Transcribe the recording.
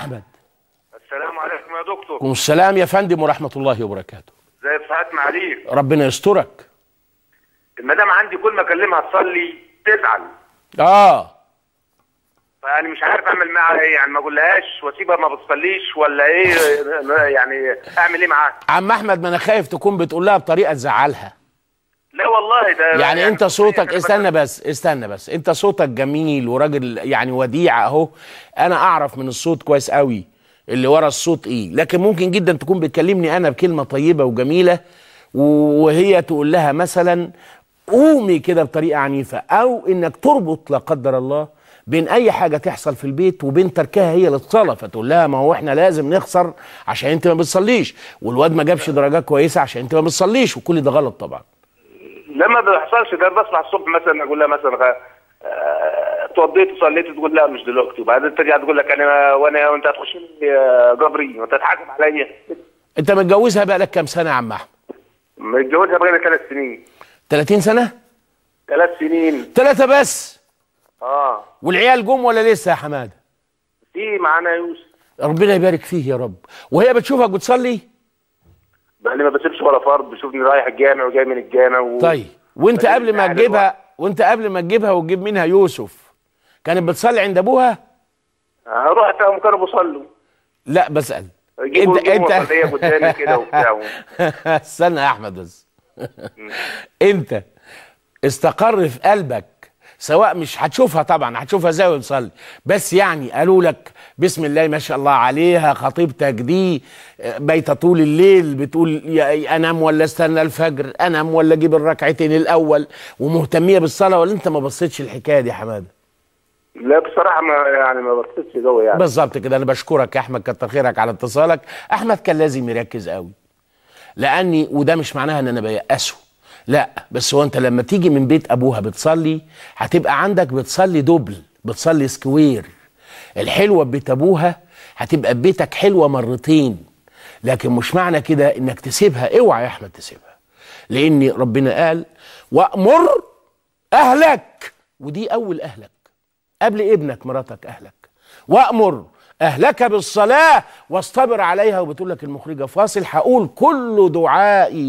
احمد السلام عليكم يا دكتور وعليكم السلام يا فندم ورحمه الله وبركاته زي بصحات معاليك ربنا يسترك المدام عندي كل ما اكلمها تصلي تزعل اه فانا مش عارف اعمل معاها ايه يعني ما اقولهاش واسيبها ما بتصليش ولا ايه يعني اعمل ايه معاها عم احمد ما انا خايف تكون بتقول لها بطريقه تزعلها لا والله ده يعني انت صوتك أنا استنى بس استنى بس انت صوتك جميل وراجل يعني وديع اهو انا اعرف من الصوت كويس قوي اللي ورا الصوت ايه لكن ممكن جدا تكون بتكلمني انا بكلمه طيبه وجميله وهي تقول لها مثلا قومي كده بطريقه عنيفه او انك تربط لا قدر الله بين اي حاجه تحصل في البيت وبين تركها هي للصلاه فتقول لها ما هو احنا لازم نخسر عشان انت ما بتصليش والواد ما جابش درجات كويسه عشان انت ما بتصليش وكل ده غلط طبعا لما بيحصلش ده بصحى الصبح مثلا اقول لها مثلا آه، اتوضيت وصليت تقول لا مش دلوقتي وبعدين ترجع تقول لك انا وانا وانت هتخش لي آه، جبري وانت هتحاسب عليا انت متجوزها بقالك كام سنه يا عم احمد متجوزها بقالي ثلاث سنين 30 سنه ثلاث سنين ثلاثه بس اه والعيال جم ولا لسه يا حماده في معانا يوسف ربنا يبارك فيه يا رب وهي بتشوفك بتصلي بقالي ما بسيبش ولا فرض بشوفني رايح الجامع وجاي من الجامع و... طيب وانت بقالي قبل ما قاعد تجيبها وانت قبل ما تجيبها وتجيب منها يوسف كانت بتصلي عند ابوها هروح فيهم كانوا بيصلوا لا بسال يجيبوا انت انت انت انت قدامي كده وبتاع استنى يا احمد بس انت استقر في قلبك سواء مش هتشوفها طبعا هتشوفها زي بتصلي بس يعني قالوا لك بسم الله ما شاء الله عليها خطيبتك دي بايته طول الليل بتقول يا انام ولا استنى الفجر انام ولا اجيب الركعتين الاول ومهتميه بالصلاه ولا انت ما بصيتش الحكايه دي يا حماده لا بصراحه ما يعني ما بصيتش جوه يعني بالظبط كده انا بشكرك يا احمد كتر خيرك على اتصالك احمد كان لازم يركز قوي لاني وده مش معناها ان انا بيأسه لا بس هو انت لما تيجي من بيت ابوها بتصلي هتبقى عندك بتصلي دبل بتصلي سكوير الحلوه ببيت ابوها هتبقى ببيتك حلوه مرتين لكن مش معنى كده انك تسيبها اوعى يا احمد تسيبها لان ربنا قال وامر اهلك ودي اول اهلك قبل ابنك مراتك اهلك وامر اهلك بالصلاه واصطبر عليها وبتقول لك المخرجه فاصل هقول كل دعائي